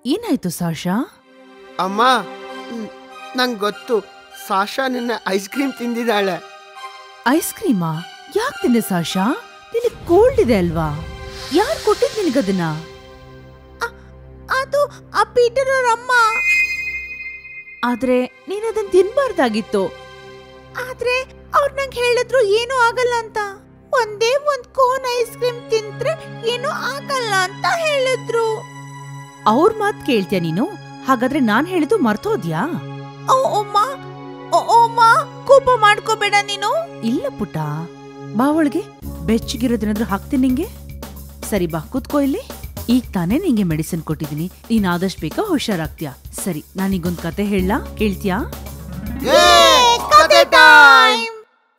ಏನಾಯ್ತು ಸಾಶಾ ಅಮ್ಮ ನಂಗೆ ಗೊತ್ತು ಸಾಶಾ ನಿನ್ನ ಐಸ್ ಕ್ರೀಮ್ ತಿಂದಿದ್ದಾಳೆ ಐಸ್ ಕ್ರೀಮಾ ಯಾಕೆ ತಿಂದೆ ಸಾಶಾ ನಿನಗೆ ಕೋಲ್ಡ್ ಇದೆ ಅಲ್ವಾ ಯಾರು ಕೊಟ್ಟಿದ್ ನಿನಗದನ್ನ ಅದು ಆ ಪೀಟರ್ ಅವ್ರ ಅಮ್ಮ ಆದ್ರೆ ನೀನ್ ಅದನ್ನ ತಿನ್ಬಾರ್ದಾಗಿತ್ತು ಆದ್ರೆ ಅವ್ರು ನಂಗೆ ಹೇಳಿದ್ರು ಏನೂ ಆಗಲ್ಲ ಅಂತ ಒಂದೇ ಒಂದ್ ಕೋನ್ ಐಸ್ ಕ್ರೀಮ್ ತಿಂದ್ರೆ ಏನೂ ಆಗಲ್ಲ ಅಂತ ಹೇಳಿದ್ರು ಅವ್ರ ಮಾತ್ ಕೇಳ್ತೀಯ ನೀನು ಹಾಗಾದ್ರೆ ನಾನ್ ಹೇಳಿದ್ದು ಮರ್ತೋದ್ಯಾ ಓ ಅಮ್ಮ ಓ ಅಮ್ಮ ಕೋಪ ಮಾಡ್ಕೋಬೇಡ ನೀನು ಇಲ್ಲ ಪುಟ್ಟ ಬಾ ಒಳಗೆ ಬೆಚ್ಚಗಿರೋದೇನಾದ್ರೂ ಹಾಕ್ತೀನಿ ನಿಂಗೆ ಸರಿ ಬಾ ಕೂತ್ಕೋ ಇಲ್ಲಿ ಈಗ ತಾನೇ ನಿಂಗೆ ಮೆಡಿಸಿನ್ ಕೊಟ್ಟಿದ್ದೀನಿ ನೀನ್ ಆದಷ್ಟು ಬೇಗ ಹುಷಾರಾಗ್ತೀಯಾ ಸರಿ ನಾನೀಗೊಂದ್ ಕತೆ ಹೇಳಲಾ ಕೇಳ್ತೀಯಾ ಕತೆ ಟೈಮ್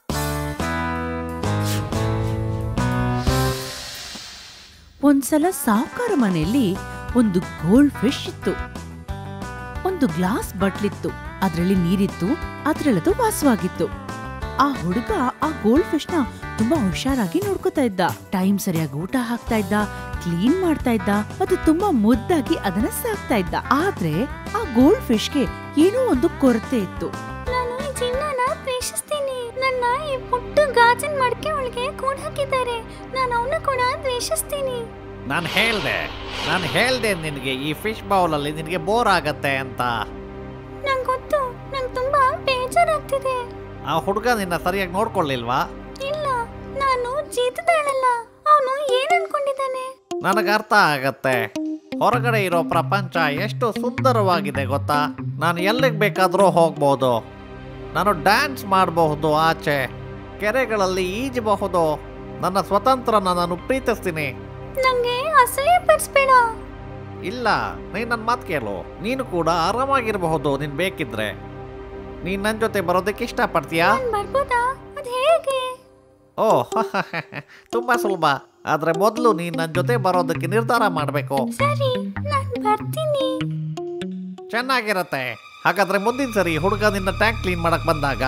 ಒಂದ್ಸಲ ಸಾವುಕಾರ ಮನೆಯಲ್ಲಿ ಒಂದು ಗೋಲ್ಡ್ ಫಿಶ್ ಇತ್ತು ಒಂದು ಗ್ಲಾಸ್ ಬಟ್ಲಿತ್ತು ಅದ್ರಲ್ಲಿ ನೀರಿತ್ತು ಅದ್ರಲ್ಲದು ವಾಸವಾಗಿತ್ತು ಆ ಹುಡುಗ ಆ ಗೋಲ್ಡ್ ಫಿಶ್ ನ ತುಂಬಾ ಹುಷಾರಾಗಿ ನೋಡ್ಕೊತಾ ಇದ್ದ ಟೈಮ್ ಸರಿಯಾಗಿ ಊಟ ಹಾಕ್ತಾ ಇದ್ದ ಕ್ಲೀನ್ ಮಾಡ್ತಾ ಇದ್ದ ಮತ್ತು ತುಂಬಾ ಮುದ್ದಾಗಿ ಅದನ್ನ ಸಾಕ್ತಾ ಇದ್ದ ಆದ್ರೆ ಆ ಗೋಲ್ಡ್ ಫಿಶ್ಗೆ ಏನೋ ಒಂದು ಕೊರತೆ ಇತ್ತು ನಾನು ಈ ಚಿನ್ನನ ದ್ವೇಷಿಸ್ತೀನಿ ನನ್ನ ಈ ಪುಟ್ಟ ಗಾಜಿನ ಮಡಕೆ ಒಳಗೆ ಕೂಡ್ ಹಾಕಿದ್ದಾರೆ ನಾನು ಅವನ್ನ ಕೂಡ ದ್ವೇಷಿಸ್ತೀನಿ ನಾನು ಹೇಳ್ದೆ ನಾನು ಹೇಳ್ದೆ ನಿನಗೆ ಈ ಫಿಶ್ ಬೌಲಲ್ಲಿ ನಿನಗೆ ಬೋರ್ ಆಗತ್ತೆ ಅಂತ ನಂಗೆ ಗೊತ್ತು ನಂಗೆ ತುಂಬಾ ಬೇಜಾರಾಗ್ತಿದೆ ಆ ಹುಡುಗ ನಿನ್ನ ಸರಿಯಾಗಿ ನೋಡ್ಕೊಳ್ಳಿಲ್ವಾ ಇಲ್ಲ ನಾನು ಜೀತದಾಳಲ್ಲ ಅವನು ಏನ್ ಅನ್ಕೊಂಡಿದ್ದಾನೆ ನನಗೆ ಅರ್ಥ ಆಗತ್ತೆ ಹೊರಗಡೆ ಇರೋ ಪ್ರಪಂಚ ಎಷ್ಟು ಸುಂದರವಾಗಿದೆ ಗೊತ್ತಾ ನಾನು ಎಲ್ಲಿಗೆ ಬೇಕಾದರೂ ಹೋಗ್ಬೋದು ನಾನು ಡ್ಯಾನ್ಸ್ ಮಾಡಬಹುದು ಆಚೆ ಕೆರೆಗಳಲ್ಲಿ ಈಜಬಹುದು ನನ್ನ ಸ್ವತಂತ್ರನ ನಾನು ಪ್ರೀತಿಸ್ತೀನಿ ನಂಗೆ ಅಸಹ್ಯ ಪಡಿಸ್ಬೇಡ ಇಲ್ಲ ನೀನು ನನ್ನ ಮಾತು ಕೇಳು ನೀನು ಕೂಡ ಆರಾಮಾಗಿರಬಹುದು ನೀನು ಬೇಕಿದ್ರೆ ನೀನು ನನ್ನ ಜೊತೆ ಬರೋದಕ್ಕೆ ಇಷ್ಟಪಡ್ತೀಯಾ ನಾನ್ ಬರ್ಬೋದಾ ಅದ್ ಹೇಗೆ ಓ ತುಂಬ ಸುಲಭ ಆದರೆ ಮೊದಲು ನೀನು ನನ್ನ ಜೊತೆ ಬರೋದಕ್ಕೆ ನಿರ್ಧಾರ ಮಾಡಬೇಕು ಸರಿ ನಾನ್ ಬರ್ತೀನಿ ಚೆನ್ನಾಗಿರತ್ತೆ ಹಾಗಾದ್ರೆ ಮುಂದಿನ ಸರಿ ಹುಡುಗ ನಿನ್ನ ಟ್ಯಾಂಕ್ ಕ್ಲೀನ್ ಮಾಡಕ್ ಬಂದಾಗ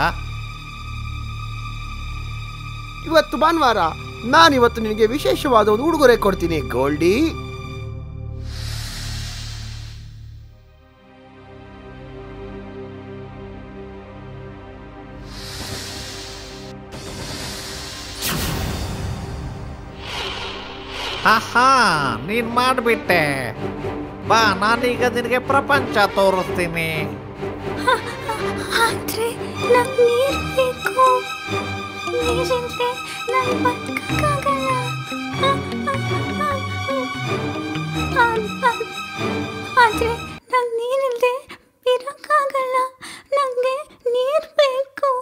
ಇವತ್ತು ಭಾನುವಾರ ನಾನಿವತ್ತು ನಿನಗೆ ವಿಶೇಷವಾದ ಒಂದು ಉಡುಗೊರೆ ಕೊಡ್ತೀನಿ ಗೋಲ್ಡಿ ಹಾ ನೀನ್ ಮಾಡ್ಬಿಟ್ಟೆ ಬಾ ನಾನೀಗ ನಿನಗೆ ಪ್ರಪಂಚ ತೋರಿಸ್ತೀನಿ ಆದ್ರೆ ನಂಗ್ ನೀರ್ ಬೇಕು ನೀರಿಲ್ದೆ ನಾನ್ ಬದುಕಕ್ಕಾಗಲ್ಲ ಆದ್ರೆ ನಂಗ್ ನೀರಿಲ್ದೆ ಇರಕ್ಕಾಗಲ್ಲ ನಂಗೆ ನೀರ್ ಬೇಕು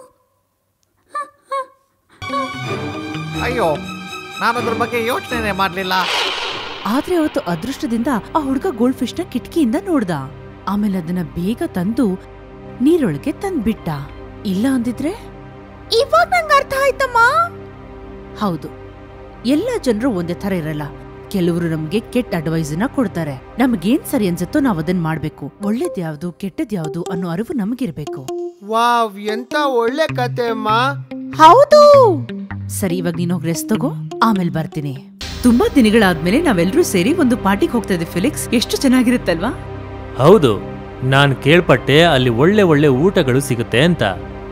ಅಯ್ಯೋ ನಾನು ಅದ್ರ ಬಗ್ಗೆ ಯೋಚನೆ ಮಾಡಲಿಲ್ಲ ಆದ್ರೆ ಅವತ್ತು ಅದೃಷ್ಟದಿಂದ ಆ ಹುಡುಗ ಗೋಲ್ಡ್ ಫಿಶ್ ನ ಕಿಟಕಿಯಿಂದ ನೋಡ್ದ ಆಮೇಲೆ ಅದನ್ನ ಬೇಗ ತಂದು ನೀರೊಳಗೆ ತಂದ್ಬಿಟ್ಟ ಇಲ್ಲ ಅಂದಿದ್ರೆ ಇವಾಗ ನಂಗೆ ಅರ್ಥ ಆಯ್ತಮ್ಮ ಹೌದು ಎಲ್ಲ ಜನರು ಒಂದೇ ತರ ಇರಲ್ಲ ಕೆಲವರು ನಮ್ಗೆ ಕೆಟ್ಟ ಅಡ್ವೈಸ್ ನ ಕೊಡ್ತಾರೆ ನಮ್ಗೇನ್ ಸರಿ ಅನ್ಸುತ್ತೋ ನಾವ್ ಅದನ್ ಮಾಡ್ಬೇಕು ಒಳ್ಳೇದ್ ಯಾವ್ದು ಕೆಟ್ಟದ್ ಯಾವ್ದು ಅನ್ನೋ ಅರಿವು ನಮಗಿರ್ಬೇಕು ವಾವ್ ಎಂತ ಒಳ್ಳೆ ಕತೆ ಅಮ್ಮ ಹೌದು ಸರಿ ಇವಾಗ ನೀನ್ ಹೋಗಿ ರೆಸ್ಟ್ ತಗೋ ಆಮೇಲೆ ಬರ್ತೀನಿ ತುಂಬಾ ದಿನಗಳಾದ್ಮೇಲೆ ನಾವೆಲ್ಲರೂ ಸೇರಿ ಒಂದು ಪಾರ್ಟಿಗೆ ಹೋಗ್ತಾ ಇದ್ದೀವಿ ಫಿಲಿಕ್ಸ್ ಎಷ್ಟು ಚೆನ್ನಾಗಿರುತ್ತಲ್ವಾ ಹೌದು ನಾನು ಕೇಳ್ಪಟ್ಟೆ ಅಲ್ಲಿ ಒಳ್ಳೆ ಒಳ್ಳೆ ಊಟಗಳು ಸಿಗುತ್ತೆ ಅಂತ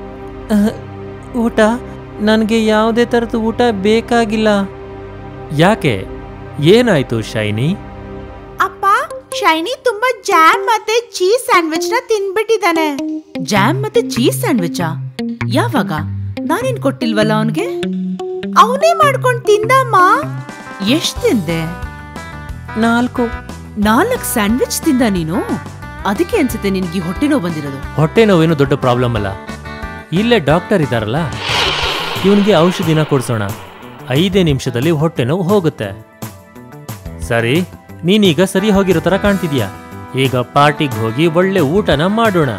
ಊಟ ನನಗೆ ಯಾವುದೇ ಥರದ ಊಟ ಬೇಕಾಗಿಲ್ಲ ಯಾಕೆ ಏನಾಯ್ತು ಶೈನಿ ಅಪ್ಪ ಶೈನಿ ತುಂಬಾ ಜಾಮ್ ಮತ್ತೆ ಚೀಸ್ ಸ್ಯಾಂಡ್ವಿಚ್ ನ ತಿನ್ಬಿಟ್ಟಿದ್ದಾನೆ ಜಾಮ್ ಮತ್ತೆ ಚೀಸ್ ಸ್ಯಾಂಡ್ವಿಚಾ ಯಾವಾಗ ನಾನೇನ್ ಕೊಟ್ಟಿಲ್ವಲ್ಲ ಅವನ್ಗೆ ಅವನೇ ಮಾಡ್ಕೊಂಡ್ ತಿಂದಮ್ಮ ಎಷ್ಟ್ ತಿಂದೆ ನಾಲ್ಕು ನಾಲ್ಕ್ ಸ್ಯಾಂಡ್ವಿಚ್ ತಿಂದ ನೀನು ಅದಕ್ಕೆ ಅನ್ಸುತ್ತೆ ನಿನ್ಗೆ ಈ ಹೊಟ್ಟೆ ನೋವು ಬಂದಿರೋದು ಹೊಟ್ಟೆ ನೋವೇನು ದೊಡ್ಡ ಪ್ರಾಬ್ಲಮ್ ಅಲ್ಲ ಇಲ್ಲೇ ಡಾಕ್ಟರ್ ಇದ್ದಾರಲ್ಲ ಇವನಿಗೆ ಔಷಧಿನ ಕೊಡ್ಸೋಣ ಐದೇ ನಿಮಿಷದಲ್ಲಿ ಹೊಟ್ಟೆ ನೋವು ಹೋಗುತ್ತೆ ಸರಿ ನೀನೀಗ ಸರಿ ಹೋಗಿರೋ ಥರ ಕಾಣ್ತಿದ್ಯಾ ಈಗ ಪಾರ್ಟಿಗೆ ಹೋಗಿ ಒಳ್ಳೆ ಊಟನ ಮಾಡೋಣ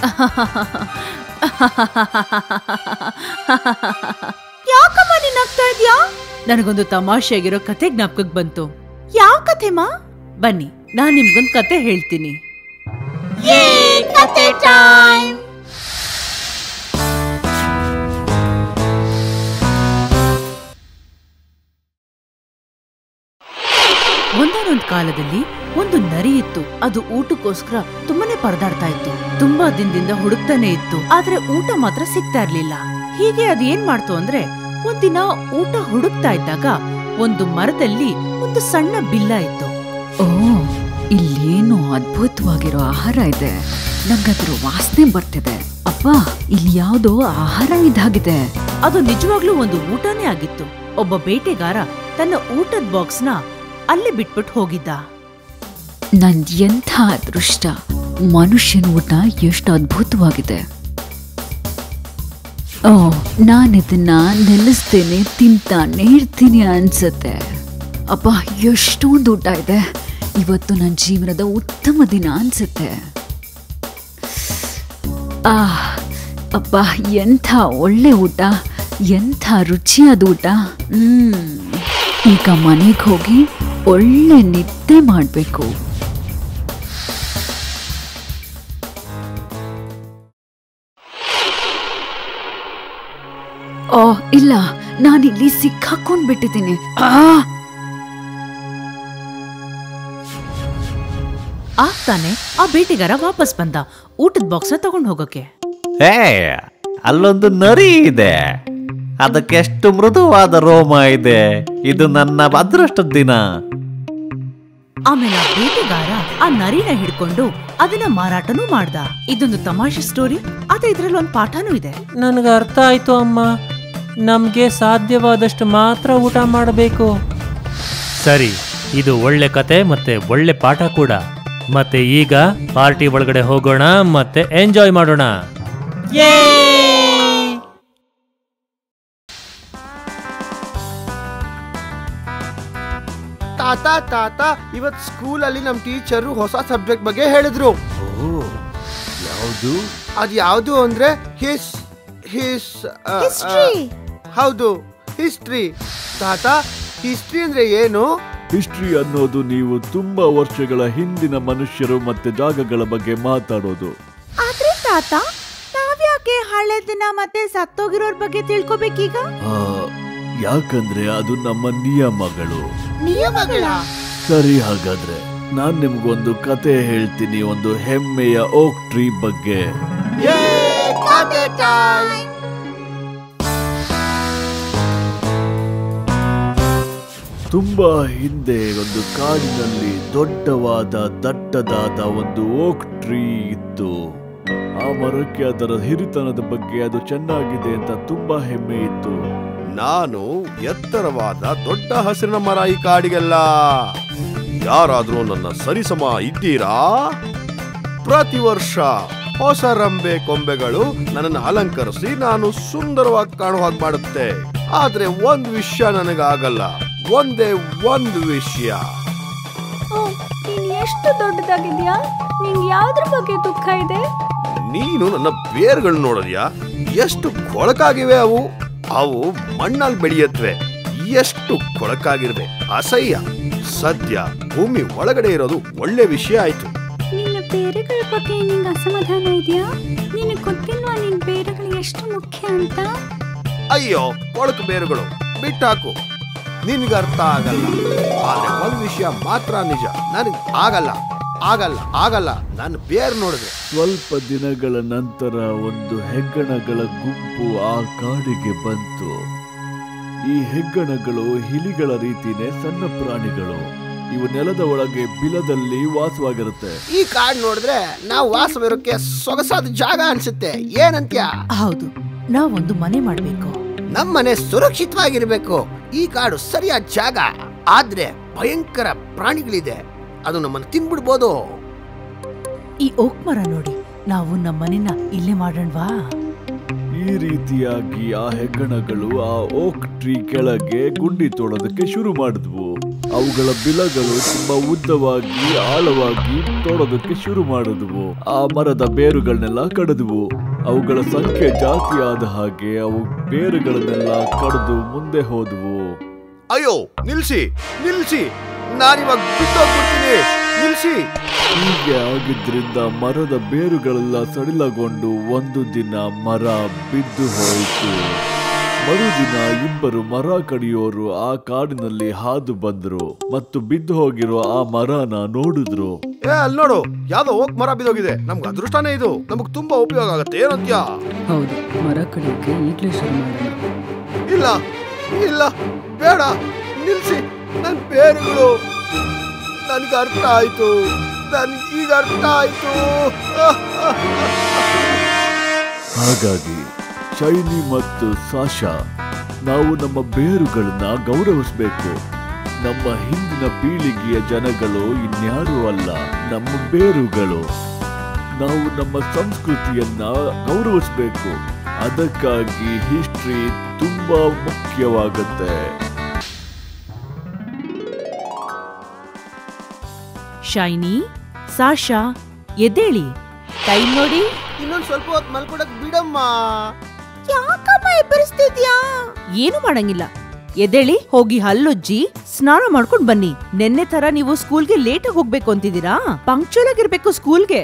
ಯಾಕಮ್ಮ ನೀನ್ ಆಗ್ತಾ ಇದ್ಯಾ ನನಗೊಂದು ತಮಾಷೆಯಾಗಿರೋ ಕತೆ ಜ್ಞಾಪಕಕ್ಕೆ ಬಂತು ಯಾವ ಕಥೆಮ್ಮ ಬನ್ನಿ ನಾನ್ ನಿಮ್ಗೊಂದ್ ಕತೆ ಹೇಳ್ತೀನಿ ಕತೆ ಟೈಮ್ ಒಂದಾನೊಂದ್ ಕಾಲದಲ್ಲಿ ಒಂದು ನರಿ ಇತ್ತು ಅದು ಊಟಕ್ಕೋಸ್ಕರ ತುಂಬಾನೇ ಪರದಾಡ್ತಾ ಇತ್ತು ತುಂಬಾ ದಿನದಿಂದ ಹುಡುಕ್ತಾನೆ ಇತ್ತು ಆದ್ರೆ ಊಟ ಮಾತ್ರ ಸಿಗ್ತಾ ಇರ್ಲಿಲ್ಲ ಹೀಗೆ ಅದ್ ಏನ್ ಮಾಡ್ತು ಅಂದ್ರೆ ಒಂದಿನ ಊಟ ಹುಡುಕ್ತಾ ಇದ್ದಾಗ ಒಂದು ಮರದಲ್ಲಿ ಒಂದು ಸಣ್ಣ ಬಿಲ್ಲ ಇತ್ತು ಓ ಇಲ್ಲೇನು ಅದ್ಭುತವಾಗಿರೋ ಆಹಾರ ಇದೆ ನಂಗದ್ರ ವಾಸನೆ ಬರ್ತಿದೆ ಅಪ್ಪ ಇಲ್ಲಿ ಯಾವ್ದೋ ಆಹಾರ ಇದಾಗಿದೆ ಅದು ನಿಜವಾಗ್ಲೂ ಒಂದು ಊಟನೇ ಆಗಿತ್ತು ಒಬ್ಬ ಬೇಟೆಗಾರ ತನ್ನ ಊಟದ ಬಾಕ್ಸ್ನ ಅಲ್ಲೇ ಬಿಟ್ಬಿಟ್ಟು ಹೋಗಿದ್ದ ನನ್ ಎಂಥ ಅದೃಷ್ಟ ಮನುಷ್ಯನ ಊಟ ಎಷ್ಟು ಅದ್ಭುತವಾಗಿದೆ ಓ ನಾನಿದನ್ನ ನಿಲ್ಲಿಸ್ತೇನೆ ತಿಂತಾನೆ ಇರ್ತೀನಿ ಅನ್ಸತ್ತೆ ಅಪ್ಪ ಎಷ್ಟೊಂದು ಊಟ ಇದೆ ಇವತ್ತು ನನ್ನ ಜೀವನದ ಉತ್ತಮ ದಿನ ಅನ್ಸುತ್ತೆ ಆ ಅಪ್ಪ ಎಂಥ ಒಳ್ಳೆ ಊಟ ಎಂಥ ರುಚಿಯಾದ ಊಟ ಹ್ಮ್ ಈಗ ಮನೆಗೆ ಹೋಗಿ ಒಳ್ಳೆ ನಿದ್ದೆ ಮಾಡಬೇಕು ಓ ಇಲ್ಲ ನಾನಿಲ್ಲಿ ಸಿಕ್ಕಾಕೊಂಡ್ ಬಿಟ್ಟಿದ್ದೀನಿ ಆ ಆಗ್ತಾನೆ ಆ ಬೇಟೆಗಾರ ವಾಪಸ್ ಬಂದ ಊಟದ ಬಾಕ್ಸ್ನ ತಗೊಂಡ್ ಹೋಗೋಕೆ ಹೇ ಅಲ್ಲೊಂದು ನರಿ ಇದೆ ಅದಕ್ಕೆ ಎಷ್ಟು ಮೃದುವಾದ ರೋಮ ಇದೆ ಇದು ನನ್ನ ಅದೃಷ್ಟದ ದಿನ ಆಮೇಲೆ ಆ ಬೇಟೆಗಾರ ಆ ನರಿನ ಹಿಡ್ಕೊಂಡು ಅದನ್ನ ಮಾರಾಟನೂ ಮಾಡ್ದ ಇದೊಂದು ತಮಾಷೆ ಸ್ಟೋರಿ ಆದ್ರೆ ಇದ್ರಲ್ಲಿ ಒಂದ್ ಪಾಠನೂ ಇದೆ ನನಗೆ ಅರ್ಥ ಆಯ್ತು ಅಮ್ಮ ನಮಗೆ ಸಾಧ್ಯವಾದಷ್ಟು ಮಾತ್ರ ಊಟ ಮಾಡಬೇಕು ಸರಿ ಇದು ಒಳ್ಳೆ ಕತೆ ಮತ್ತೆ ಒಳ್ಳೆ ಪಾಠ ಕೂಡ ಮತ್ತೆ ಈಗ ಪಾರ್ಟಿ ಒಳಗಡೆ ಹೋಗೋಣ ಮತ್ತೆ ಎಂಜಾಯ್ ಮಾಡೋಣ ತಾತ ತಾತ ಇವತ್ ಸ್ಕೂಲಲ್ಲಿ ನಮ್ ಟೀಚರು ಹೊಸ ಸಬ್ಜೆಕ್ಟ್ ಬಗ್ಗೆ ಹೇಳಿದ್ರು ಯಾವುದು ಅದ್ ಯಾವ್ದು ಅಂದ್ರೆ ಹಿಸ್ ಹಿಸ್ ಅ, ಅ, ಹಿಸ್ಟ್ರಿ ಹೌದು ಹಿಸ್ಟ್ರಿ ತಾತ ಹಿಸ್ಟ್ರಿ ಅಂದ್ರೆ ಏನು ಹಿಸ್ಟ್ರಿ ಅನ್ನೋದು ನೀವು ತುಂಬಾ ವರ್ಷಗಳ ಹಿಂದಿನ ಮನುಷ್ಯರು ಮತ್ತೆ ಜಾಗಗಳ ಬಗ್ಗೆ ಮಾತಾಡೋದು ಆದ್ರೆ ತಾತ ನಾವ್ಯಾಕೆ ಹಳೆ ದಿನ ಮತ್ತೆ ಸತ್ತೋಗಿರೋರ್ ಬಗ್ಗೆ ತಿಳ್ಕೊಬೇಕೀಗ ಆ, ಯಾಕಂದ್ರೆ ಅದು ನಮ್ಮ ನಿಯಮಗಳು ನಿಯಮಗಳ ಸರಿ ಹಾಗಾದ್ರೆ ನಾನ್ ನಿಮ್ಗೊಂದು ಕತೆ ಹೇಳ್ತೀನಿ ಒಂದು ಹೆಮ್ಮೆಯ ಓಕ್ ಟ್ರೀ ಬಗ್ಗೆ ತುಂಬಾ ಹಿಂದೆ ಒಂದು ಕಾಡಿನಲ್ಲಿ ದೊಡ್ಡವಾದ ದಟ್ಟದಾದ ಒಂದು ಓಕ್ ಟ್ರೀ ಇತ್ತು ಆ ಮರಕ್ಕೆ ಅದರ ಹಿರಿತನದ ಬಗ್ಗೆ ಅದು ಚೆನ್ನಾಗಿದೆ ಅಂತ ತುಂಬಾ ಹೆಮ್ಮೆ ಇತ್ತು ನಾನು ಎತ್ತರವಾದ ದೊಡ್ಡ ಹಸಿರಿನ ಮರ ಈ ಕಾಡಿಗೆಲ್ಲ ಯಾರಾದ್ರೂ ನನ್ನ ಸರಿಸಮ ಇದ್ದೀರಾ ಪ್ರತಿ ವರ್ಷ ಹೊಸ ರಂಬೆ ಕೊಂಬೆಗಳು ನನ್ನನ್ನು ಅಲಂಕರಿಸಿ ನಾನು ಸುಂದರವಾಗಿ ಕಾಣುವ ಹಾಗೆ ಮಾಡುತ್ತೆ ಆದ್ರೆ ಒಂದ್ ವಿಷಯ ನನಗಾಗಲ್ಲ ಒಂದೇ ಒಂದು ವಿಷಯ ಓ ನೀನ್ ಎಷ್ಟು ದೊಡ್ಡದಾಗಿದ್ಯಾ ನಿಂಗೆ ಯಾವ್ದ್ರ ಬಗ್ಗೆ ದುಃಖ ಇದೆ ನೀನು ನನ್ನ ಬೇರ್ಗಳು ನೋಡಿದ್ಯಾ ಎಷ್ಟು ಕೊಳಕಾಗಿವೆ ಅವು ಅವು ಮಣ್ಣಲ್ಲಿ ಬೆಳೆಯತ್ವೆ ಎಷ್ಟು ಕೊಳಕಾಗಿರ್ವೆ ಅಸಹ್ಯ ಸದ್ಯ ಭೂಮಿ ಒಳಗಡೆ ಇರೋದು ಒಳ್ಳೆ ವಿಷಯ ಆಯ್ತು ನಿನ್ನ ಬೇರೆಗಳ ಬಗ್ಗೆ ನಿಂಗೆ ಅಸಮಾಧಾನ ಇದೆಯಾ ನಿನಗೆ ಗೊತ್ತಿಲ್ವಾ ನಿನ್ ಬೇರೆಗಳು ಎಷ್ಟು ಮುಖ್ಯ ಅಂತ ಅಯ್ಯೋ ಕೊಳಕು ಬೇರುಗಳು ಬಿಟ್ಟಾಕು ನಿನ್ಗೆ ಅರ್ಥ ಆಗಲ್ಲ ಆದ್ರೆ ಒಂದ್ ವಿಷಯ ಮಾತ್ರ ನಿಜ ನನಗೆ ಆಗಲ್ಲ ಆಗಲ್ಲ ಆಗಲ್ಲ ನಾನು ಬೇರ್ ನೋಡಿದ್ರೆ ಸ್ವಲ್ಪ ದಿನಗಳ ನಂತರ ಒಂದು ಹೆಗ್ಗಣಗಳ ಗುಂಪು ಆ ಕಾಡಿಗೆ ಬಂತು ಈ ಹೆಗ್ಗಣಗಳು ಹಿಲಿಗಳ ರೀತಿನೇ ಸಣ್ಣ ಪ್ರಾಣಿಗಳು ಇವು ನೆಲದ ಒಳಗೆ ಬಿಲದಲ್ಲಿ ವಾಸವಾಗಿರುತ್ತೆ ಈ ಕಾಡ್ ನೋಡಿದ್ರೆ ನಾವು ವಾಸವಿರೋಕೆ ಸೊಗಸಾದ ಜಾಗ ಅನ್ಸುತ್ತೆ ಏನಂತ್ಯ ಹೌದು ನಾವೊಂದು ಮನೆ ಮಾಡ್ಬೇಕು ನಮ್ಮನೆ ಸುರಕ್ಷಿತವಾಗಿರ್ಬೇಕು ಈ ಕಾಡು ಸರಿಯಾದ ಜಾಗ ಆದ್ರೆ ಭಯಂಕರ ಪ್ರಾಣಿಗಳಿದೆ ಅದು ನಮ್ಮನ್ನು ತಿನ್ಬಿಡ್ಬೋದು ಈ ಓಕ್ ಮರ ನೋಡಿ ನಾವು ನಮ್ಮ ಮನೆನ ಇಲ್ಲೇ ಮಾಡೋಣವಾ ಈ ರೀತಿಯಾಗಿ ಆ ಹೆಗ್ಗಣಗಳು ಆ ಓಕ್ ಟ್ರೀ ಕೆಳಗೆ ಗುಂಡಿ ತೋಡೋದಕ್ಕೆ ಶುರು ಮಾಡಿದ್ವು ಅವುಗಳ ಬಿಲಗಳು ತುಂಬಾ ಉದ್ದವಾಗಿ ಆಳವಾಗಿ ತೋಡೋದಕ್ಕೆ ಶುರು ಮಾಡಿದ್ವು ಆ ಮರದ ಬೇರುಗಳನ್ನೆಲ್ಲ ಕಡಿದ್ವು ಅವುಗಳ ಸಂಖ್ಯೆ ಜಾಸ್ತಿ ಆದ ಹಾಗೆ ಅವು ಬೇರುಗಳನ್ನೆಲ್ಲ ಕಡಿದು ಮುಂದೆ ಹೋದವು ಅಯ್ಯೋ ನಿಲ್ಸಿ ನಿಲ್ಸಿ ನಾನಿವಾಗ ಬಿಟ್ಟೋಗ್ಬಿಡ್ತೀನಿ ನಿಲ್ಸಿ ಹೀಗೆ ಆಗಿದ್ರಿಂದ ಮರದ ಬೇರುಗಳೆಲ್ಲ ಸಡಿಲಗೊಂಡು ಒಂದು ದಿನ ಮರ ಬಿದ್ದು ಹೋಯಿತು ಮರುದಿನ ಇಬ್ಬರು ಮರ ಕಡಿಯೋರು ಆ ಕಾಡಿನಲ್ಲಿ ಹಾದು ಬಂದ್ರು ಮತ್ತು ಬಿದ್ದು ಹೋಗಿರೋ ಆ ಮರನ ನೋಡಿದ್ರು ಏ ಅಲ್ಲಿ ನೋಡು ಯಾವ್ದೋ ಓಕ್ ಮರ ಬಿದ್ದೋಗಿದೆ ನಮ್ಗೆ ಅದೃಷ್ಟನೇ ಇದು ನಮಗ್ ತುಂಬಾ ಉಪಯೋಗ ಆಗತ್ತೆ ಏನಂತ್ಯ ಹೌದು ಮರ ಕಡಿಯೋಕೆ ಈಗಲೇ ಶುರು ಮಾಡೋಣ ಇಲ್ಲ ಇಲ್ಲ ಬೇಡ ನಿಲ್ಸಿ ನನ್ ಬೇರುಗಳು ನನ್ಗೆ ಅರ್ಥ ಆಯ್ತು ನನ್ಗೆ ಈಗ ಅರ್ಥ ಆಯ್ತು ಹಾಗಾಗಿ ಶೈನಿ ಮತ್ತು ಸಾಶಾ ನಾವು ನಮ್ಮ ಬೇರುಗಳನ್ನ ಗೌರವಿಸಬೇಕು ನಮ್ಮ ಹಿಂದಿನ ಪೀಳಿಗೆಯ ಜನಗಳು ಇನ್ಯಾರೂ ಅಲ್ಲ ನಮ್ಮ ಬೇರುಗಳು ನಾವು ನಮ್ಮ ಸಂಸ್ಕೃತಿಯನ್ನ ಗೌರವಿಸಬೇಕು ಅದಕ್ಕಾಗಿ ಹಿಸ್ಟ್ರಿ ತುಂಬಾ ಮುಖ್ಯವಾಗುತ್ತೆ ಶೈನಿ ಸಾಶಾ ಎದ್ದೇಳಿ ಟೈಮ್ ನೋಡಿ ಇನ್ನೊಂದ್ ಸ್ವಲ್ಪ ಹೊತ್ತು ಮಲ್ಕೊಡಕ್ ಬಿಡಮ್ಮ ಯಾಕಮ್ಮ ಎಬ್ಬರಿಸ್ತಿದ್ಯಾ ಏನು ಮಾಡಂಗಿಲ್ಲ ಎದ್ದೇಳಿ ಹೋಗಿ ಹಲ್ಲುಜ್ಜಿ ಸ್ನಾನ ಮಾಡ್ಕೊಂಡ್ ಬನ್ನಿ ನೆನ್ನೆ ತರ ನೀವು ಸ್ಕೂಲ್ಗೆ ಲೇಟ್ ಆಗಿ ಹೋಗ್ಬೇಕು ಅಂತಿದ್ದೀರಾ ಪಂಕ್ಚುಲ್ ಆಗಿರ್ಬೇಕು ಸ್ಕೂಲ್ಗೆ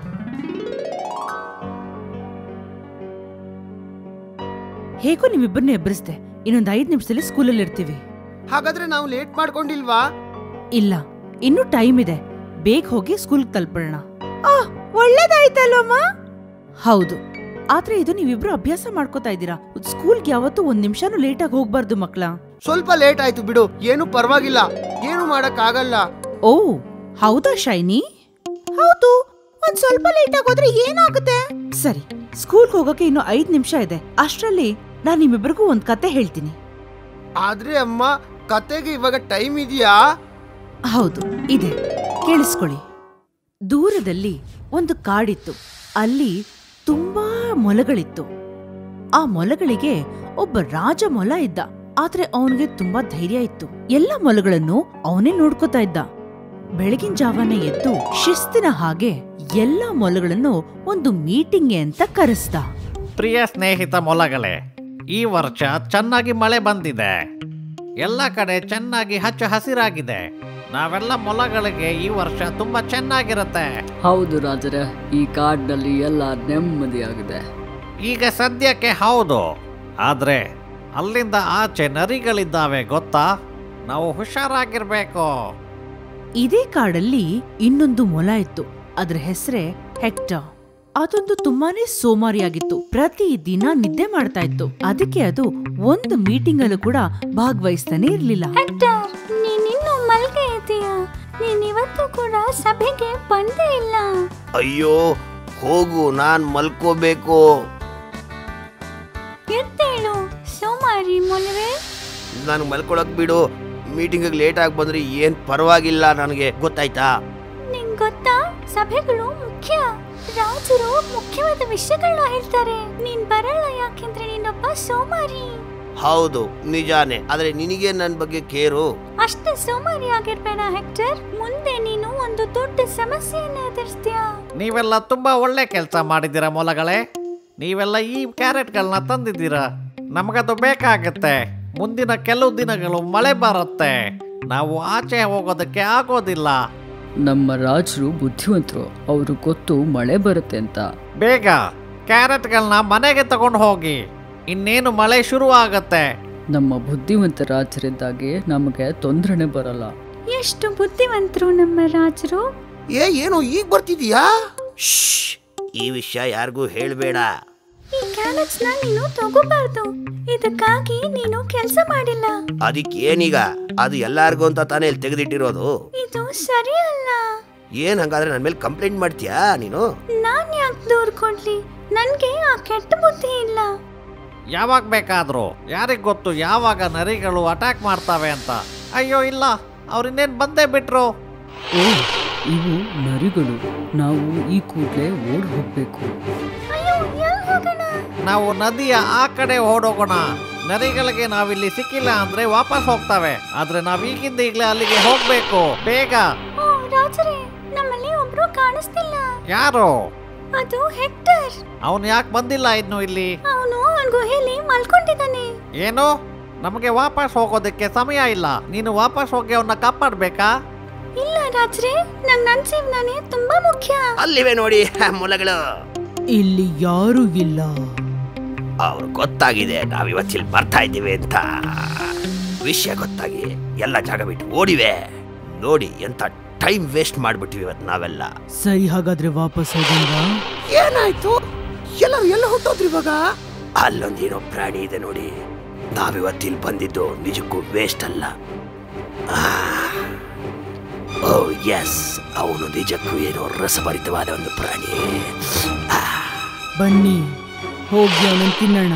ಹೇಗೋ ನಿಮ್ಮಿಬ್ಬರನ್ನ ಎಬ್ಬರಿಸ್ದೆ ಇನ್ನೊಂದ್ ಐದ್ ನಿಮಿಷದಲ್ಲಿ ಸ್ಕೂಲಲ್ಲಿ ಇರ್ತೀವಿ ಹಾಗಾದ್ರೆ ನಾವು ಲೇಟ್ ಮಾಡ್ಕೊಂಡಿಲ್ವಾ ಇಲ್ಲ ಇನ್ನೂ ಟೈಮ್ ಇದೆ ಬೇಗ ಹೋಗಿ ಸ್ಕೂಲ್ ತಲುಪೋಣ ಆ ಒಳ್ಳೇದಾಯ್ತಲ್ವಮ್ಮ ಹೌದು ಆದ್ರೆ ಇದು ನೀವಿಬ್ರು ಅಭ್ಯಾಸ ಮಾಡ್ಕೋತಾ ಇದ್ದೀರಾ ಸ್ಕೂಲ್ಗೆ ಯಾವತ್ತೂ ಒಂದ್ ನಿಮಿಷನೂ ಲೇಟ್ ಆಗಿ ಹೋಗ್ಬಾರ್ದು ಮಕ್ಳ ಸ್ವಲ್ಪ ಲೇಟ್ ಆಯ್ತು ಬಿಡು ಏನು ಪರವಾಗಿಲ್ಲ ಏನು ಮಾಡಕ್ ಆಗಲ್ಲ ಓ ಹೌದಾ ಶೈನಿ ಹೌದು ಒಂದ್ ಸ್ವಲ್ಪ ಲೇಟ್ ಆಗೋದ್ರೆ ಏನಾಗುತ್ತೆ ಸರಿ ಸ್ಕೂಲ್ಗೆ ಹೋಗಕ್ಕೆ ಇನ್ನು ಐದ್ ನಿಮಿಷ ಇದೆ ಅಷ್ಟ್ರಲ್ಲಿ ನಾನ್ ನಿಮ್ಮಿಬ್ಬರಿಗೂ ಒಂದ್ ಕತೆ ಹೇಳ್ತೀನಿ ಆದ್ರೆ ಅಮ್ಮ ಕತೆಗೆ ಇವಾಗ ಟೈಮ್ ಇದೆಯಾ ಹೌದು ಇದೆ ಕೇಳಿಸ್ಕೊಳ್ಳಿ ದೂರದಲ್ಲಿ ಒಂದು ಕಾಡಿತ್ತು ಅಲ್ಲಿ ತುಂಬಾ ಮೊಲಗಳಿತ್ತು ಆ ಮೊಲಗಳಿಗೆ ಒಬ್ಬ ರಾಜ ಮೊಲ ಇದ್ದ ಆದ್ರೆ ಅವನಿಗೆ ತುಂಬಾ ಧೈರ್ಯ ಇತ್ತು ಎಲ್ಲ ಮೊಲಗಳನ್ನು ಅವನೇ ನೋಡ್ಕೋತಾ ಇದ್ದ ಬೆಳಗಿನ ಜಾವನೇ ಎದ್ದು ಶಿಸ್ತಿನ ಹಾಗೆ ಎಲ್ಲ ಮೊಲಗಳನ್ನು ಒಂದು ಮೀಟಿಂಗ್ಗೆ ಅಂತ ಕರೆಸ್ದ ಪ್ರಿಯ ಸ್ನೇಹಿತ ಮೊಲಗಳೇ ಈ ವರ್ಷ ಚೆನ್ನಾಗಿ ಮಳೆ ಬಂದಿದೆ ಎಲ್ಲ ಕಡೆ ಚೆನ್ನಾಗಿ ಹಚ್ಚ ಹಸಿರಾಗಿದೆ ನಾವೆಲ್ಲ ಮೊಲಗಳಿಗೆ ಈ ವರ್ಷ ತುಂಬಾ ಚೆನ್ನಾಗಿರುತ್ತೆ ಹೌದು ರಾಜರೇ ಈ ಕಾಡಿನಲ್ಲಿ ಎಲ್ಲ ನೆಮ್ಮದಿಯಾಗಿದೆ ಈಗ ಸದ್ಯಕ್ಕೆ ಹೌದು ಆದ್ರೆ ಅಲ್ಲಿಂದ ಆಚೆ ನರಿಗಳಿದ್ದಾವೆ ಗೊತ್ತಾ ನಾವು ಹುಷಾರಾಗಿರ್ಬೇಕು ಇದೇ ಕಾಡಲ್ಲಿ ಇನ್ನೊಂದು ಮೊಲ ಇತ್ತು ಅದ್ರ ಹೆಸರೇ ಹೆಕ್ಟರ್ ಅದೊಂದು ತುಂಬಾನೇ ಸೋಮಾರಿಯಾಗಿತ್ತು ಪ್ರತಿ ದಿನ ನಿದ್ದೆ ಮಾಡ್ತಾ ಇತ್ತು ಅದಕ್ಕೆ ಅದು ಒಂದು ಮೀಟಿಂಗ್ ಅಲ್ಲೂ ಕೂಡ ಭಾಗವಹಿಸ್ತಾನೆ ಇರ್ಲಿಲ್ಲ ಹೆಕ್ಟರ್ ನೀನಿನ್ನು ಮಲ್ಗೆ ಇದೆಯಾ ನೀನ್ ಇವತ್ತು ಕೂಡ ಸಭೆಗೆ ಬಂದೇ ಇಲ್ಲ ಅಯ್ಯೋ ಹೋಗು ನಾನ್ ಮಲ್ಕೋಬೇಕು ಎದ್ದೇಳು ಸೋಮಾರಿ ಮೊಲವೇ ನಾನು ಮಲ್ಕೊಳಕ್ ಬಿಡು ಮೀಟಿಂಗ್ ಲೇಟ್ ಆಗಿ ಬಂದ್ರೆ ಏನ್ ಪರವಾಗಿಲ್ಲ ನನಗೆ ಗೊತ್ತಾಯ್ತಾ ನಿಂಗ್ ಗೊತ್ತಾ ಸಭೆಗಳು ಮುಖ್ಯ ರಾಜರು ಮುಖ್ಯವಾದ ವಿಷಯಗಳನ್ನ ಹೇಳ್ತಾರೆ ನೀನ್ ಬರಲ್ಲ ಯಾಕೆಂದ್ರೆ ನೀನೊಬ್ಬ ಸೋಮಾರಿ ಹೌದು ನಿಜಾನೇ ಆದ್ರೆ ನಿನಗೆ ನನ್ ಬಗ್ಗೆ ಕೇರು ಅಷ್ಟೇ ಸೋಮಾರಿ ಆಗಿರ್ಬೇಡ ಹೆಕ್ಟರ್ ಮುಂದೆ ನೀನು ಒಂದು ದೊಡ್ಡ ಸಮಸ್ಯೆಯನ್ನ ಎದುರಿಸ್ತೀಯ ನೀವೆಲ್ಲ ತುಂಬಾ ಒಳ್ಳೆ ಕೆಲಸ ಮಾಡಿದ್ದೀರಾ ಮೊಲಗಳೇ ನೀವೆಲ್ಲ ಈ ಕ್ಯಾರೆಟ್ಗಳನ್ನ ತಂದಿದ್ದೀರಾ ನಮಗದು ಬೇಕಾಗತ್ತೆ ಮುಂದಿನ ಕೆಲವು ದಿನಗಳು ಮಳೆ ಬರುತ್ತೆ ನಾವು ಆಚೆ ಹೋಗೋದಕ್ಕೆ ಆಗೋದಿಲ್ಲ ನಮ್ಮ ರಾಜರು ಬುದ್ಧಿವಂತರು ಅವರು ಗೊತ್ತು ಮಳೆ ಬರುತ್ತೆ ಅಂತ ಬೇಗ ಕ್ಯಾರೆಟ್ಗಳನ್ನ ಮನೆಗೆ ತಗೊಂಡು ಹೋಗಿ ಇನ್ನೇನು ಮಳೆ ಶುರು ಆಗತ್ತೆ ನಮ್ಮ ಬುದ್ಧಿವಂತ ರಾಜರಿದ್ದಾಗೆ ನಮಗೆ ತೊಂದರೆನೆ ಬರಲ್ಲ ಎಷ್ಟು ಬುದ್ಧಿವಂತರು ನಮ್ಮ ರಾಜರು ಏ ಏನು ಈಗ ಬರ್ತಿದೀಯಾ ಶ್ಶ್, ಈ ವಿಷಯ ಯಾರಿಗೂ ಹೇಳ್ಬೇಡ ಈ ಕ್ಯಾರೆಟ್ಸ್ ನ ನೀನು ತಗೋಬಾರ್ದು ಇದಕ್ಕಾಗಿ ನೀನು ಕೆಲಸ ಮಾಡಿಲ್ಲ ಅದಕ್ಕೆ ಏನೀಗ ಅದು ಎಲ್ಲಾರ್ಗೂ ಅಂತ ತಾನೇ ಇಲ್ಲಿ ತೆಗೆದಿಟ್ಟಿರೋದು ಇದು ಸರಿ ಅಲ್ಲ ಏನ್ ಹಂಗಾದ್ರೆ ನನ್ ಮೇಲೆ ಕಂಪ್ಲೇಂಟ್ ಮಾಡ್ತೀಯಾ ನೀನು ನಾನ್ ಯಾಕೆ ದೂರ ಕೊಡ್ಲಿ ನನ್ಗೆ ಆ ಕೆಟ್ಟ ಬುದ್ಧಿ ಇಲ್ಲ ಯಾವಾಗ ಬೇಕಾದ್ರೂ ಯಾರಿಗ್ ಗೊತ್ತು ಯಾವಾಗ ನರಿಗಳು ಅಟ್ಯಾಕ್ ಮಾಡ್ತಾವೆ ಅಂತ ಅಯ್ಯೋ ಇಲ್ಲ ಅವ್ರಿನ್ನೇನ್ ಬಂದೇ ಬಿಟ್ರು ಓ ಇವು ನರಿಗಳು ನಾವು ಈ ಕೂಡಲೇ ಓಡ್ ಹೋಗ್ಬೇಕು ಅಯ್ಯೋ ಎಲ್ ಹೋಗೋಣ ನಾವು ನದಿಯ ಆ ಕಡೆ ಓಡೋಗೋಣ ನರಿಗಳಿಗೆ ನಾವಿಲ್ಲಿ ಸಿಕ್ಕಿಲ್ಲ ಅಂದ್ರೆ ವಾಪಸ್ ಹೋಗ್ತವೆ ಆದ್ರೆ ನಾವ್ ಈಗಿಂದ ಈಗ್ಲೇ ಅಲ್ಲಿಗೆ ಹೋಗ್ಬೇಕು ಬೇಗ ಓ ರಾಜರೇ ನಮ್ಮಲ್ಲಿ ಒಬ್ರು ಕಾಣಿಸ್ತಿಲ್ಲ ಯಾರು ಅದು ಹೆಕ್ಟರ್ ಅವನು ಯಾಕೆ ಬಂದಿಲ್ಲ ಇನ್ನು ಇಲ್ಲಿ ಅವನು ಅವನ್ ಗುಹೆಲಿ ಮಲ್ಕೊಂಡಿದ್ದಾನೆ ಏನು ನಮಗೆ ವಾಪಸ್ ಹೋಗೋದಕ್ಕೆ ಸಮಯ ಇಲ್ಲ ನೀನು ವಾಪಸ್ ಹೋಗಿ ಅವನ್ನ ಕಾಪಾಡ್ಬೇಕಾ ಇಲ್ಲ ರಾಜ್ರೆ ನಂಗ್ ನನ್ ಜೀವನನೇ ತುಂಬಾ ಮುಖ್ಯ ಅಲ್ಲಿವೆ ನೋಡಿ ಮೊಲಗಳು ಇಲ್ಲಿ ಯಾರೂ ಇಲ್ಲ ಅವ್ರು ಗೊತ್ತಾಗಿದೆ ನಾವಿವತ್ತಿಲ್ಲಿ ಬರ್ತಾ ಇದ್ದೀವಿ ಅಂತ ವಿಷಯ ಗೊತ್ತಾಗಿ ಎಲ್ಲ ಜಾಗ ಬಿಟ್ಟು ಓಡಿವೆ ನೋಡಿ ಎಂತ ಟೈಮ್ ವೇಸ್ಟ್ ಮಾಡ್ಬಿಟ್ಟಿವಿ ಇವತ್ತು ನಾವೆಲ್ಲ ಸರಿ ಹಾಗಾದ್ರೆ ವಾಪಸ್ ಹೋಗೋಣ ಏನಾಯ್ತು ಎಲ್ಲರೂ ಎಲ್ಲ ಹೊಟ್ಟೋದ್ರಿ ಇವಾಗ ಅಲ್ಲೊಂದೇನೋ ಪ್ರಾಣಿ ಇದೆ ನೋಡಿ ನಾವಿವತ್ತಿಲ್ಲಿ ಬಂದಿದ್ದು ನಿಜಕ್ಕೂ ವೇಸ್ಟ್ ಅಲ್ಲ ಓ ಎಸ್ ಅವನು ನಿಜಕ್ಕೂ ಏನೋ ರಸಭರಿತವಾದ ಒಂದು ಪ್ರಾಣಿ ಬನ್ನಿ ಹೋಗಿ ಅವನನ್ನ ತಿನ್ನೋಣ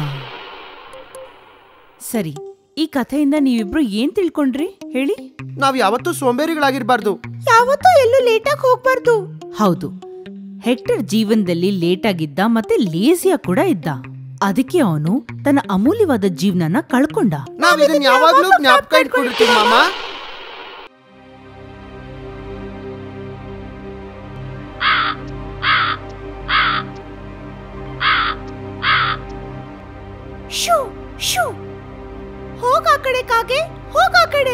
ಸರಿ ಈ ಕಥೆಯಿಂದ ನೀವಿಬ್ರು ಏನ್ ತಿಳ್ಕೊಂಡ್ರಿ ಹೇಳಿ ನಾವ್ ಯಾವತ್ತೂ ಸೋಂಬೇರಿಗಳಾಗಿರ್ಬಾರ್ದು ಯಾವತ್ತೂ ಎಲ್ಲೂ ಲೇಟಾಗಿ ಹೋಗ್ಬಾರ್ದು ಹೌದು ಹೆಕ್ಟರ್ ಜೀವನದಲ್ಲಿ ಲೇಟ್ ಆಗಿದ್ದ ಮತ್ತೆ ಲೇಸಿಯ ಕೂಡ ಇದ್ದ ಅದಕ್ಕೆ ಅವನು ತನ್ನ ಅಮೂಲ್ಯವಾದ ಜೀವನನ ಕಳ್ಕೊಂಡ ನಾವ್ ಇದನ್ನ ಯಾವಾಗ್ಲೂ ಜ್ಞಾಪಕ ಇಟ್ಕೊಂಡಿರ್ತೀವಿ ಮಾಮ ಶೂ ಶೂ ಹೋಗ ಆ ಕಡೆ ಕಾಗೆ ಹೋಗ ಆ ಕಡೆ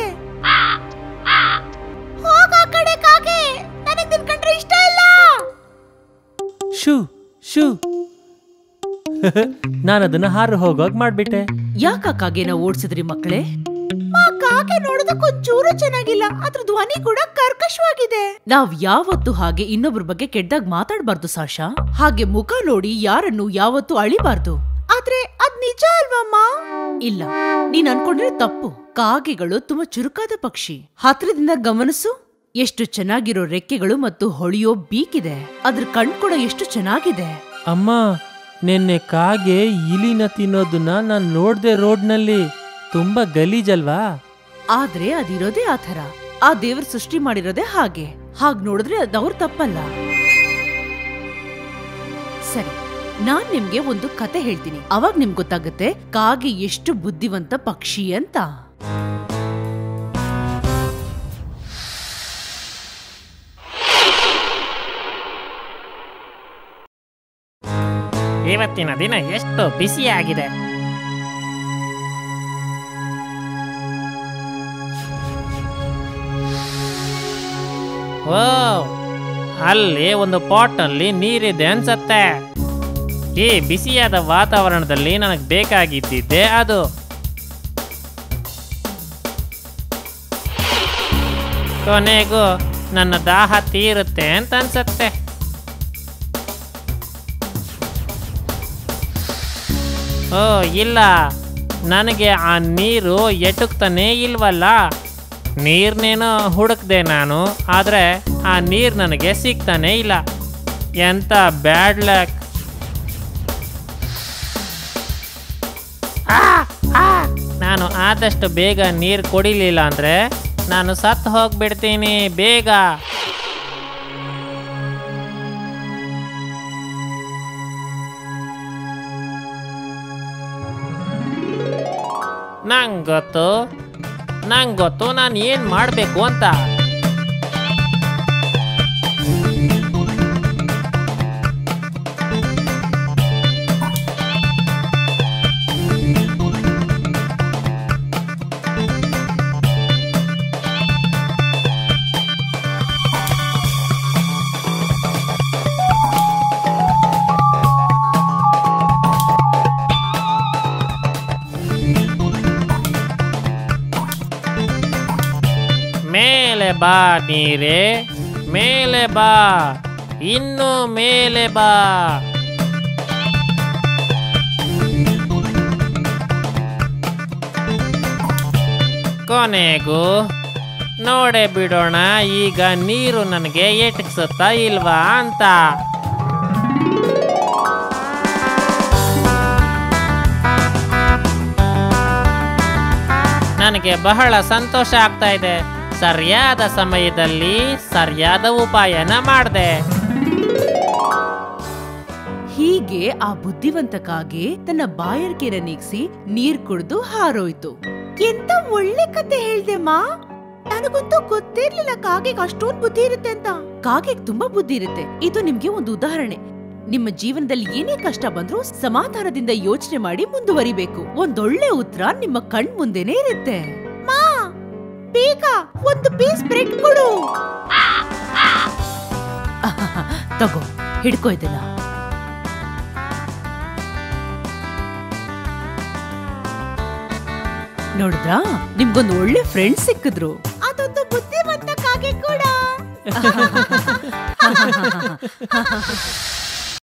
ಹೋಗ ಆ ಕಡೆ ಕಾಗೆ ನನಗೆ ತಿನ್ಕೊಂಡ್ರೆ ಇಷ್ಟ ಇಲ್ಲ ಶೂ ಶೂ ನಾನು ಅದನ್ನ ಹಾರು ಹೋಗೋಗ್ ಮಾಡ್ಬಿಟ್ಟೆ ಯಾಕ ಕಾಗೆನ ಓಡ್ಸಿದ್ರಿ ಮಕ್ಕಳೇ ಆ ಕಾಗೆ ನೋಡೋದಕ್ಕೆ ಒಂಚೂರು ಚೆನ್ನಾಗಿಲ್ಲ ಅದ್ರ ಧ್ವನಿ ಕೂಡ ಕರ್ಕಶವಾಗಿದೆ ನಾವ್ ಯಾವತ್ತು ಹಾಗೆ ಇನ್ನೊಬ್ರ ಬಗ್ಗೆ ಕೆಟ್ಟದಾಗ ಮಾತಾಡ್ಬಾರ್ದು ಸಾಶಾ ಹಾಗೆ ಮುಖ ನೋಡಿ ಯಾರನ್ನು ಯಾವತ್ತು ಅಳಿಬಾರ್ದು ಆದ್ರೆ ಅದ್ ನಿಜ ಅಲ್ವಮ್ಮ ಇಲ್ಲ ನೀನ್ ಅನ್ಕೊಂಡ್ರೆ ತಪ್ಪು ಕಾಗೆಗಳು ತುಂಬಾ ಚುರುಕಾದ ಪಕ್ಷಿ ಹತ್ರದಿಂದ ಗಮನಿಸು ಎಷ್ಟು ಚೆನ್ನಾಗಿರೋ ರೆಕ್ಕೆಗಳು ಮತ್ತು ಹೊಳೆಯೋ ಬೀಕಿದೆ ಅದ್ರ ಕಣ್ ಕೂಡ ಎಷ್ಟು ಚೆನ್ನಾಗಿದೆ ಅಮ್ಮ ನಿನ್ನೆ ಕಾಗೆ ಇಲಿನ ತಿನ್ನೋದನ್ನ ನಾನು ನೋಡ್ದೆ ರೋಡ್ನಲ್ಲಿ ತುಂಬಾ ಗಲೀಜಲ್ವಾ ಆದ್ರೆ ಅದಿರೋದೇ ಆ ಥರ ಆ ದೇವ್ರ ಸೃಷ್ಟಿ ಮಾಡಿರೋದೇ ಹಾಗೆ ಹಾಗ್ ನೋಡಿದ್ರೆ ಅದವ್ರ ತಪ್ಪಲ್ಲ ಸರಿ ನಾನ್ ನಿಮ್ಗೆ ಒಂದು ಕತೆ ಹೇಳ್ತೀನಿ ಅವಾಗ ನಿಮ್ಗೆ ಗೊತ್ತಾಗುತ್ತೆ ಕಾಗೆ ಎಷ್ಟು ಬುದ್ಧಿವಂತ ಪಕ್ಷಿ ಅಂತ ಇವತ್ತಿನ ದಿನ ಎಷ್ಟು ಬಿಸಿಯಾಗಿದೆ ಓ ಅಲ್ಲಿ ಒಂದು ಪಾಟಲ್ಲಿ ನೀರಿದೆ ಅನ್ಸತ್ತೆ ಈ ಬಿಸಿಯಾದ ವಾತಾವರಣದಲ್ಲಿ ನನಗೆ ಬೇಕಾಗಿದ್ದಿದ್ದೆ ಅದು ಕೊನೆಗೂ ನನ್ನ ದಾಹ ತೀರುತ್ತೆ ಅಂತ ಅನ್ಸತ್ತೆ ಓ ಇಲ್ಲ ನನಗೆ ಆ ನೀರು ಎಟುಕ್ತಾನೇ ಇಲ್ವಲ್ಲ ನೀರ್ನೇನೋ ಹುಡುಕ್ದೆ ನಾನು ಆದರೆ ಆ ನೀರು ನನಗೆ ಸಿಗ್ತಾನೇ ಇಲ್ಲ ಎಂತ ಬ್ಯಾಡ್ ಲಕ್ ನಾನು ಆದಷ್ಟು ಬೇಗ ನೀರು ಕುಡಿಲಿಲ್ಲ ಅಂದರೆ ನಾನು ಸತ್ತು ಹೋಗ್ಬಿಡ್ತೀನಿ ಬೇಗ ನಂಗೆ ಗೊತ್ತು ನಂಗೆ ಗೊತ್ತು ನಾನು ಏನು ಮಾಡಬೇಕು ಅಂತ ಮೇಲೆ ಬಾ ನೀರೇ ಮೇಲೆ ಬಾ ಇನ್ನು ಮೇಲೆ ಬಾ ಕೊನೆಗೂ ನೋಡೇ ಬಿಡೋಣ ಈಗ ನೀರು ನನಗೆ ಎಟಕ್ಸುತ್ತಾ ಇಲ್ವಾ ಅಂತ ನನಗೆ ಬಹಳ ಸಂತೋಷ ಆಗ್ತಾ ಇದೆ ಸರಿಯಾದ ಸಮಯದಲ್ಲಿ ಸರಿಯಾದ ಉಪಾಯನ ಮಾಡಿದೆ ಹೀಗೆ ಆ ಬುದ್ಧಿವಂತ ಕಾಗೆ ತನ್ನ ಬಾಯರ್ಕೆನ ನೀಗ್ಸಿ ನೀರ್ ಕುಡ್ದು ಹಾರೋಯ್ತು ಎಂತ ಒಳ್ಳೆ ಕತೆ ಹೇಳ್ದೆ ಮಾ ನನಗಂತೂ ಗೊತ್ತಿರ್ಲಿಲ್ಲ ಕಾಗೆಗೆ ಅಷ್ಟೊಂದ್ ಬುದ್ಧಿ ಇರುತ್ತೆ ಅಂತ ಕಾಗೆಗ್ ತುಂಬಾ ಬುದ್ಧಿ ಇರುತ್ತೆ ಇದು ನಿಮ್ಗೆ ಒಂದು ಉದಾಹರಣೆ ನಿಮ್ಮ ಜೀವನದಲ್ಲಿ ಏನೇ ಕಷ್ಟ ಬಂದ್ರೂ ಸಮಾಧಾನದಿಂದ ಯೋಚನೆ ಮಾಡಿ ಮುಂದುವರಿಬೇಕು ಒಂದೊಳ್ಳೆ ಉತ್ತರ ನಿಮ್ಮ ಕಣ್ ಮುಂದೆನೆ ಇರುತ್ತೆ ಮಾ ಬೇಗ ಒಂದು ಪೀಸ್ ಬ್ರೆಡ್ ಕೊಡು ತಗೋ ಹಿಡ್ಕೋ ಇದನ್ನ ನೋಡಿದ್ರಾ ನಿಮ್ಗೊಂದು ಒಳ್ಳೆ ಫ್ರೆಂಡ್ ಸಿಕ್ಕಿದ್ರು ಅದೊಂದು ಬುದ್ಧಿವಂತ ಕಾಗೆ ಕೂಡ